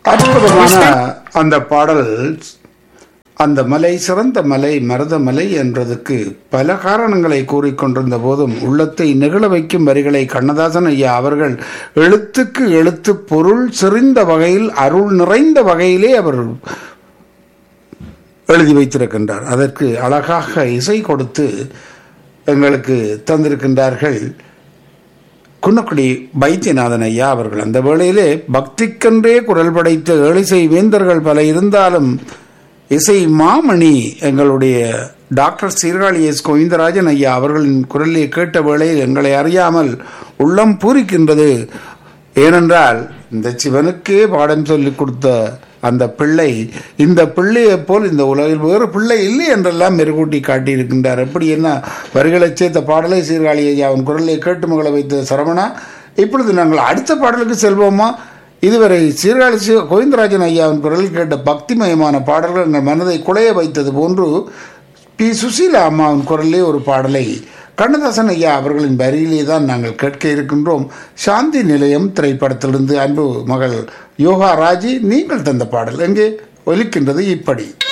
அற்புதமான அந்த பாடல் அந்த மலை சிறந்த மலை மருதமலை என்றதுக்கு பல காரணங்களை கூறிக்கொண்டிருந்த போதும் உள்ளத்தை நெகிழ வைக்கும் வரிகளை கண்ணதாசன் ஐயா அவர்கள் எழுத்துக்கு எழுத்து பொருள் செறிந்த வகையில் அருள் நிறைந்த வகையிலே அவர் எழுதி வைத்திருக்கின்றார் அதற்கு அழகாக இசை கொடுத்து எங்களுக்கு தந்திருக்கின்றார்கள் குன்னக்குடி வைத்தியநாதன் ஐயா அவர்கள் அந்த வேளையிலே பக்திக்கென்றே குரல் படைத்த ஏழிசை வேந்தர்கள் பல இருந்தாலும் இசை மாமணி எங்களுடைய டாக்டர் சீர்காழி எஸ் கோவிந்தராஜன் ஐயா அவர்களின் குரலை கேட்ட வேளையில் எங்களை அறியாமல் உள்ளம் பூரிக்கின்றது ஏனென்றால் இந்த சிவனுக்கே பாடம் சொல்லிக் கொடுத்த அந்த பிள்ளை இந்த பிள்ளையைப் போல் இந்த உலகில் வேறு பிள்ளை இல்லை என்றெல்லாம் மெருகூட்டி காட்டியிருக்கின்றார் எப்படி என்ன வரிகளைச் சேர்த்த பாடலை சீர்காழி ஐயா அவன் குரலை கேட்டு மகளை வைத்த சரவணா இப்பொழுது நாங்கள் அடுத்த பாடலுக்கு செல்வோமா இதுவரை சீர்காழி சி கோவிந்தராஜன் ஐயாவின் குரலில் கேட்ட பக்திமயமான பாடல்கள் எங்கள் மனதை குலைய வைத்தது போன்று பி சுசீலா அம்மாவின் குரலிலே ஒரு பாடலை கண்ணதாசன் ஐயா அவர்களின் வரியிலே தான் நாங்கள் கேட்க இருக்கின்றோம் சாந்தி நிலையம் திரைப்படத்திலிருந்து அன்பு மகள் யோகா ராஜி நீங்கள் தந்த பாடல் எங்கே ஒலிக்கின்றது இப்படி